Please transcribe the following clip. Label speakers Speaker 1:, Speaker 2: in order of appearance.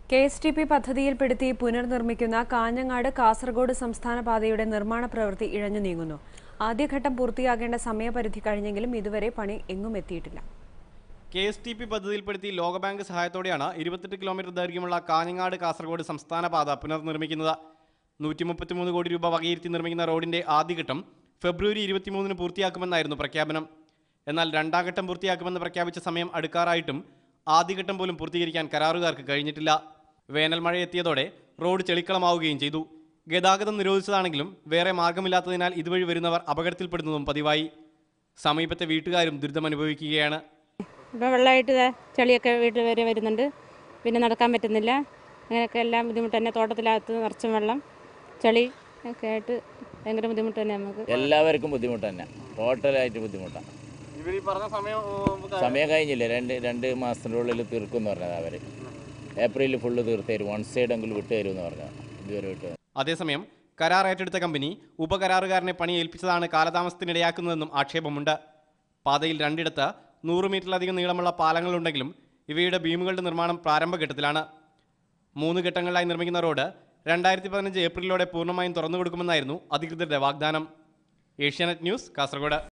Speaker 1: K S T P പദ്ധതിയിൽപ്പെടുത്തി പുനർനിർമ്മിക്കുന്ന കാഞ്ഞങ്ങാട് കാസർഗോഡ് സംസ്ഥാന പാതയുടെ നിർമ്മാണ പ്രവൃത്തി ഇഴഞ്ഞു നീങ്ങുന്നു ആദ്യഘട്ടം പൂർത്തിയാകേണ്ട സമയപരിധി കഴിഞ്ഞെങ്കിലും ഇതുവരെ പണി എങ്ങും എത്തിയിട്ടില്ല
Speaker 2: കെ എസ് ടി പി പദ്ധതിയിൽപ്പെടുത്തി ലോകബാങ്ക് സഹായത്തോടെയാണ് ഇരുപത്തെട്ട് കിലോമീറ്റർ ദൈർഘ്യമുള്ള കാഞ്ഞങ്ങാട് കാസർഗോഡ് സംസ്ഥാന പാത പുനർനിർമ്മിക്കുന്നത് നൂറ്റി മുപ്പത്തിമൂന്ന് കോടി രൂപ വകയിരുത്തി നിർമ്മിക്കുന്ന റോഡിന്റെ ആദ്യഘട്ടം ഫെബ്രുവരി ഇരുപത്തിമൂന്നിന് പൂർത്തിയാക്കുമെന്നായിരുന്നു പ്രഖ്യാപനം എന്നാൽ രണ്ടാം ഘട്ടം പൂർത്തിയാക്കുമെന്ന് പ്രഖ്യാപിച്ച സമയം അടുക്കാറായിട്ടും ആദ്യഘട്ടം പോലും പൂർത്തീകരിക്കാൻ കരാറുകാർക്ക് കഴിഞ്ഞിട്ടില്ല വേനൽ മഴ എത്തിയതോടെ റോഡ് ചെളിക്കളമാവുകയും ചെയ്തു ഗതാഗതം നിരോധിച്ചതാണെങ്കിലും വേറെ മാർഗമില്ലാത്തതിനാൽ ഇതുവഴി വരുന്നവർ അപകടത്തിൽപ്പെടുന്നതും പതിവായി സമീപത്തെ വീട്ടുകാരും ദുരിതമനുഭവിക്കുകയാണ്
Speaker 3: ഇപ്പോൾ വെള്ളമായിട്ട് ദേ ചെളിയൊക്കെ വീട്ടിൽ വരെ വരുന്നുണ്ട് പിന്നെ നടക്കാൻ പറ്റുന്നില്ല അങ്ങനെയൊക്കെ എല്ലാം ബുദ്ധിമുട്ട് തന്നെ തോട്ടത്തിനകത്ത് നിറച്ചും വെള്ളം ചെളി ഒക്കെ ആയിട്ട് ഭയങ്കര ബുദ്ധിമുട്ട് തന്നെ നമുക്ക്
Speaker 4: എല്ലാവർക്കും ബുദ്ധിമുട്ട് തന്നെ ടോട്ടലായിട്ട് ബുദ്ധിമുട്ടാണ്
Speaker 2: ഇവർ ഈ പറഞ്ഞ സമയം
Speaker 4: സമയം കഴിഞ്ഞില്ല രണ്ട് രണ്ട് മാസത്തിൻ്റെ ഉള്ളിൽ തീർക്കും എന്ന് പറഞ്ഞത് അവർ ഏപ്രിലിൽ ഫുള്ള് തീർത്ത് തരും വൺ സൈഡ് എങ്കിലും വിട്ട് തരുമെന്ന് പറഞ്ഞത് ഇതുവരെ വിട്ട്
Speaker 2: അതേസമയം കരാർ ഏറ്റെടുത്ത കമ്പനി ഉപകരാറുകാരനെ പണി ഏൽപ്പിച്ചതാണ് കാലതാമസത്തിനിടയാക്കുന്നതെന്നും ആക്ഷേപമുണ്ട് പാതയിൽ രണ്ടിടത്ത് നൂറ് മീറ്ററിലധികം നീളമുള്ള പാലങ്ങളുണ്ടെങ്കിലും ഇവയുടെ ബീമുകളുടെ നിർമ്മാണം പ്രാരംഭഘട്ടത്തിലാണ് മൂന്ന് ഘട്ടങ്ങളിലായി നിർമ്മിക്കുന്ന റോഡ് രണ്ടായിരത്തി പതിനഞ്ച് ഏപ്രിലോടെ പൂർണ്ണമായും തുറന്നു കൊടുക്കുമെന്നായിരുന്നു അധികൃതരുടെ വാഗ്ദാനം ഏഷ്യാനെറ്റ് ന്യൂസ് കാസർഗോഡ്